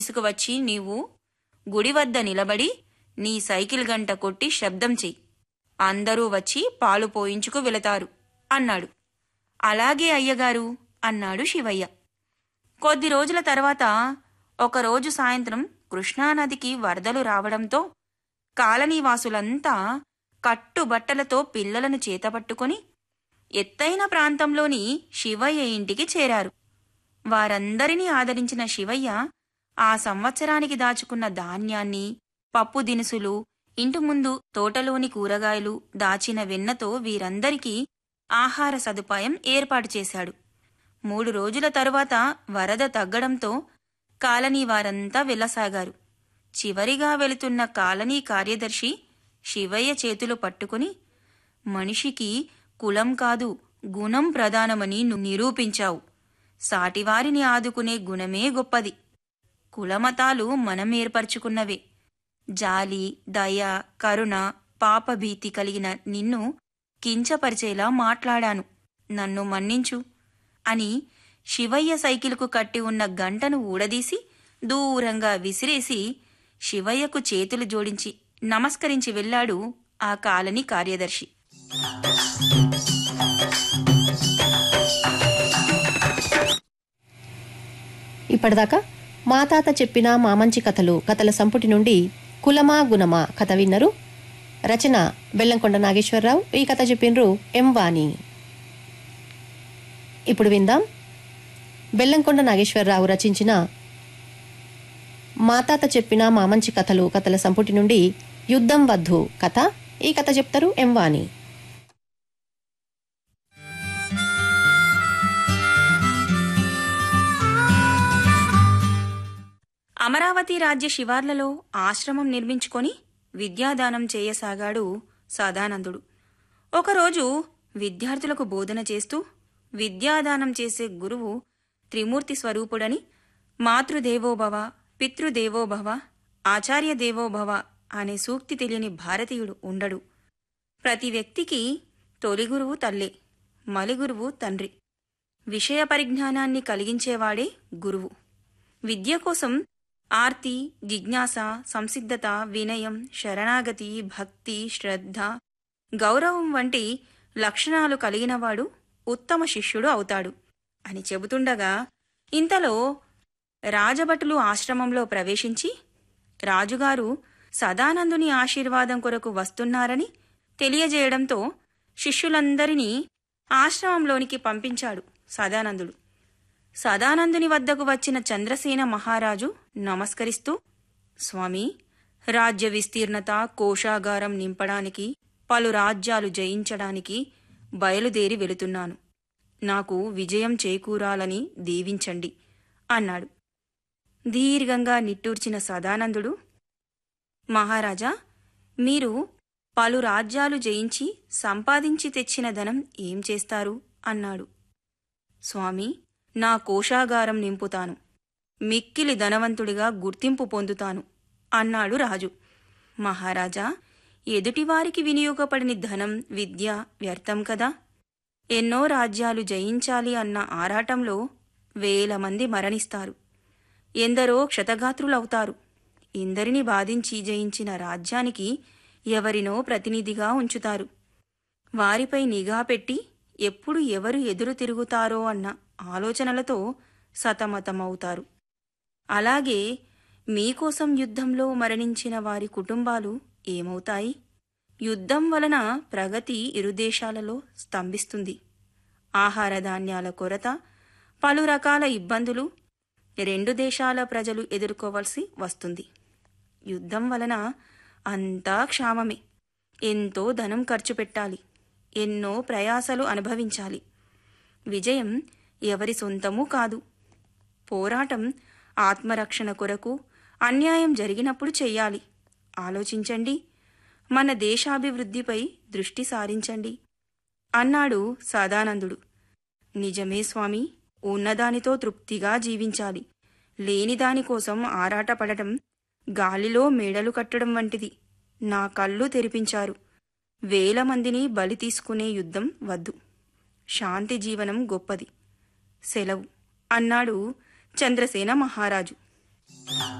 తీసుకువచ్చి నీవు గుడి వద్ద నిలబడి నీ సైకిల్ గంట కొట్టి శబ్దం చెయ్యి అందరూ వచ్చి పాలు పోయించుకు వెళతారు అన్నాడు అలాగే అయ్యగారు అన్నాడు శివయ్య కొద్ది రోజుల తర్వాత ఒకరోజు సాయంత్రం కృష్ణానదికి వరదలు రావడంతో కాలనీవాసులంతా కట్టుబట్టలతో పిల్లలను చేతపట్టుకొని ఎత్తైన ప్రాంతంలోని శివయ్య ఇంటికి చేరారు వారందరినీ ఆదరించిన శివయ్య ఆ సంవత్సరానికి దాచుకున్న ధాన్యాన్ని పప్పు దినుసులు ఇంటి ముందు తోటలోని కూరగాయలు దాచిన వెన్నతో వీరందరికీ ఆహార సదుపాయం ఏర్పాటు చేశాడు మూడు రోజుల తరువాత వరద తగ్గడంతో కాలనీ వారంతా వెళ్ళసాగారు చివరిగా వెళుతున్న కాలనీ కార్యదర్శి శివయ్య చేతులు పట్టుకుని మనిషికి కులం కాదు గుణం ప్రధానమని నువ్వు నిరూపించావు సాటివారిని ఆదుకునే గుణమే గొప్పది కులమతాలు మనం ఏర్పరచుకున్నవే జాలి దయ కరుణ పాపభీతి కలిగిన నిన్ను కించపరిచేలా మాట్లాడాను నన్ను మన్నించు అని శివయ్య సైకిల్కు కట్టి ఉన్న గంటను ఊడదీసి దూరంగా విసిరేసి శివయ్యకు చేతులు జోడించి నమస్కరించి వెళ్ళాడు ఆ కాలనీ కార్యదర్శి ఇప్పటిదాకా మా తాత చెప్పిన మా మంచి కథలు కథల సంపుటి నుండి కులమా గుణమా కథ విన్నరు రచన బెల్లంకొండ నాగేశ్వరరావు ఈ కథ చెప్పినరు ఎం వాణి ఇప్పుడు విందాం బెల్లంకొండ నాగేశ్వరరావు రచించిన మా తాత చెప్పిన మా మంచి కథలు కథల సంపుటి నుండి యుద్ధం వద్దు కథ ఈ కథ చెప్తారు ఎం వాణి అమరావతి రాజ్య శివార్లలో ఆశ్రమం నిర్మించుకొని విద్యాదానం చేయసాగాడు సదానందుడు ఒకరోజు విద్యార్థులకు బోధన చేస్తూ విద్యాదానం చేసే గురువు త్రిమూర్తి స్వరూపుడని మాతృదేవోభవ పితృదేవోభవ ఆచార్య దేవోభవ అనే సూక్తి తెలియని భారతీయుడు ఉండడు ప్రతి వ్యక్తికి తొలి గురువు తల్లే మలి గురువు తండ్రి విషయ పరిజ్ఞానాన్ని కలిగించేవాడే గురువు విద్య కోసం ఆర్తి జిజ్ఞాస సంసిద్ధత వినయం శరణాగతి భక్తి శ్రద్ధ గౌరవం వంటి లక్షణాలు కలిగినవాడు ఉత్తమ శిష్యుడు అవుతాడు అని చెబుతుండగా ఇంతలో రాజభటులు ఆశ్రమంలో ప్రవేశించి రాజుగారు సదానందుని ఆశీర్వాదం కొరకు వస్తున్నారని తెలియజేయడంతో శిష్యులందరినీ ఆశ్రమంలోనికి పంపించాడు సదానందుడు సదానందుని వద్దకు వచ్చిన చంద్రసేన మహారాజు నమస్కరిస్తూ స్వామి రాజ్య విస్తీర్ణత కోశాగారం నింపడానికి పలు రాజ్యాలు జయించడానికి బయలుదేరి వెళుతున్నాను నాకు విజయం చేకూరాలని దీవించండి అన్నాడు దీర్ఘంగా నిట్టూర్చిన సదానందుడు మహారాజా మీరు పలు రాజ్యాలు జయించి సంపాదించి తెచ్చిన ధనం ఏం చేస్తారు అన్నాడు స్వామి నా కోశాగారం నింపుతాను మిక్కిలి ధనవంతుడిగా గుర్తింపు పొందుతాను అన్నాడు రాజు మహారాజా ఎదుటివారికి వినియోగపడిన ధనం విద్య వ్యర్థం కదా ఎన్నో రాజ్యాలు జయించాలి అన్న ఆరాటంలో వేల మంది మరణిస్తారు ఎందరో క్షతగాత్రులవుతారు ఇందరిని బాధించి జయించిన రాజ్యానికి ఎవరినో ప్రతినిధిగా ఉంచుతారు వారిపై నిఘా పెట్టి ఎప్పుడు ఎవరు ఎదురు తిరుగుతారో అన్న ఆలోచనలతో సతమతమవుతారు అలాగే మీకోసం యుద్ధంలో మరణించిన వారి కుటుంబాలు ఏమవుతాయి యుద్ధం వలన ప్రగతి ఇరు దేశాలలో స్తంభిస్తుంది ఆహార ధాన్యాల కొరత పలు రకాల ఇబ్బందులు రెండు దేశాల ప్రజలు ఎదుర్కోవలసి వస్తుంది యుద్ధం వలన అంతా క్షామమే ఎంతో ధనం ఖర్చు పెట్టాలి ఎన్నో ప్రయాసలు అనుభవించాలి విజయం ఎవరి సొంతమూ కాదు పోరాటం ఆత్మరక్షణ కొరకు అన్యాయం జరిగినప్పుడు చెయ్యాలి ఆలోచించండి మన దేశాభివృద్ధిపై దృష్టి సారించండి అన్నాడు సదానందుడు నిజమే స్వామి ఉన్నదానితో తృప్తిగా జీవించాలి లేని దానికోసం ఆరాటపడటం గాలిలో మేడలు కట్టడం వంటిది నా కళ్ళు తెరిపించారు వేల మందిని బలి తీసుకునే యుద్ధం వద్దు శాంతి జీవనం గొప్పది సెలవు అన్నాడు చంద్రసేన మహారాజు